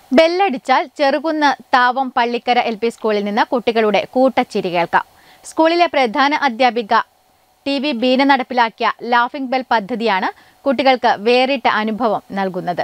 ബെല്ലടിച്ചാൽ Cherukunnu Thavam Pallikkara L P സ്കൂളിൽ നിന്ന് കുട്ടികളുടെ കൂട്ടച്ചിരി കേൾക്കാം സ്കൂളിലെ പ്രധാന അധ്യാപിക ടി വി ബീന നടപ്പിലാക്കിയ ലാഫിംഗ് ബെൽ പദ്ധതിയാണ് കുട്ടികൾക്ക് വേറിട്ട അനുഭവം നൽകുന്നത്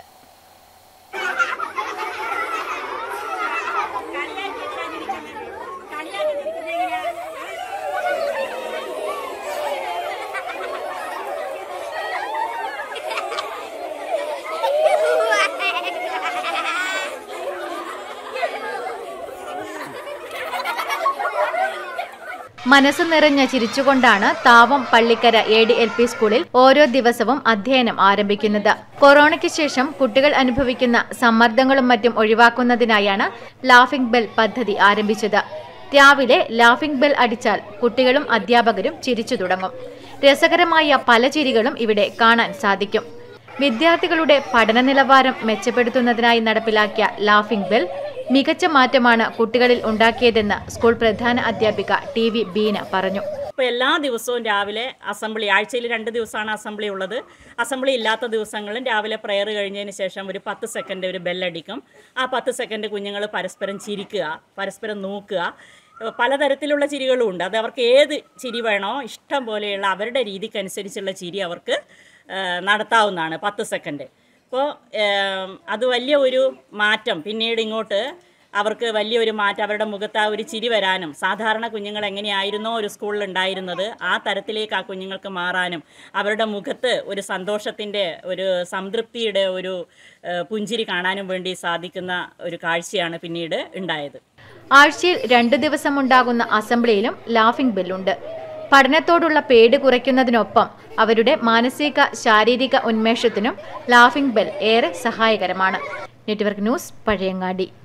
മനസ്സ് നിറഞ്ഞ ചിരിച്ചുകൊണ്ടാണ് Thavam Pallikkara A D L P സ്കൂളിൽ ഓരോ ദിവസവും അധ്യയനം ആരംഭിക്കുന്നത് കൊറോണയ്ക്ക് ശേഷം കുട്ടികൾ അനുഭവിക്കുന്ന സമ്മർദ്ദങ്ങളും മറ്റും ഒഴിവാക്കുന്നതിനായാണ് ലാഫിംഗ് ബെൽ പദ്ധതി ആരംഭിച്ചത് രാവിലെ ലാഫിംഗ് ബെൽ അടിച്ചാൽ കുട്ടികളും അധ്യാപകരും ചിരിച്ചു തുടങ്ങും രസകരമായ പല ചിരികളും ഇവിടെ കാണാൻ സാധിക്കും വിദ്യാർത്ഥികളുടെ പഠന നിലവാരം മെച്ചപ്പെടുത്തുന്നതിനായി നടപ്പിലാക്കിയ ലാഫിംഗ് ബെൽ മികച്ച മാറ്റമാണ് കുട്ടികളിൽ ഉണ്ടാക്കിയതെന്ന് സ്കൂൾ പ്രധാന അധ്യാപിക ടി വി ബീന പറഞ്ഞു ഇപ്പോൾ എല്ലാ ദിവസവും രാവിലെ അസംബ്ലി ആഴ്ചയിൽ രണ്ട് ദിവസമാണ് അസംബ്ലി ഉള്ളത് അസംബ്ലി ഇല്ലാത്ത ദിവസങ്ങളും രാവിലെ പ്രെയർ കഴിഞ്ഞതിന് ശേഷം ഒരു പത്ത് സെക്കൻഡ് ഒരു ബെല്ലടിക്കും ആ പത്ത് സെക്കൻഡ് കുഞ്ഞുങ്ങൾ പരസ്പരം ചിരിക്കുക പരസ്പരം നോക്കുക പലതരത്തിലുള്ള ചിരികളും ഉണ്ട് അത് അവർക്ക് ഏത് ചിരി വേണോ ഇഷ്ടം പോലെയുള്ള അവരുടെ രീതിക്കനുസരിച്ചുള്ള ചിരി അവർക്ക് ആ, നടത്താവുന്നതാണ് പത്ത് സെക്കൻഡ് അപ്പോൾ അത് വലിയ ഒരു മാറ്റം പിന്നീട് ഇങ്ങോട്ട് അവർക്ക് വലിയൊരു മാറ്റം അവരുടെ മുഖത്ത് ആ ഒരു ചിരി വരാനും സാധാരണ കുഞ്ഞുങ്ങൾ എങ്ങനെയായിരുന്നോ ഒരു സ്കൂളിൽ ഉണ്ടായിരുന്നത് ആ തരത്തിലേക്ക് ആ കുഞ്ഞുങ്ങൾക്ക് മാറാനും അവരുടെ മുഖത്ത് ഒരു സന്തോഷത്തിൻ്റെ ഒരു സംതൃപ്തിയുടെ ഒരു ആ, പുഞ്ചിരി കാണാനും വേണ്ടി സാധിക്കുന്ന ഒരു കാഴ്ചയാണ് പിന്നീട് ഉണ്ടായത് ആഴ്ചയിൽ രണ്ടു ദിവസം ഉണ്ടാകുന്ന അസംബ്ലിയിലും ലാഫിംഗ് ബെല്ലുണ്ട് പഠനത്തോടുള്ള പേടി കുറയ്ക്കുന്നതിനൊപ്പം അവരുടെ മാനസിക ശാരീരിക ഉന്മേഷത്തിനും ലാഫിംഗ് ബെൽ ഏറെ സഹായകരമാണ് നെറ്റ്വർക്ക് ന്യൂസ് പഴയങ്ങാടി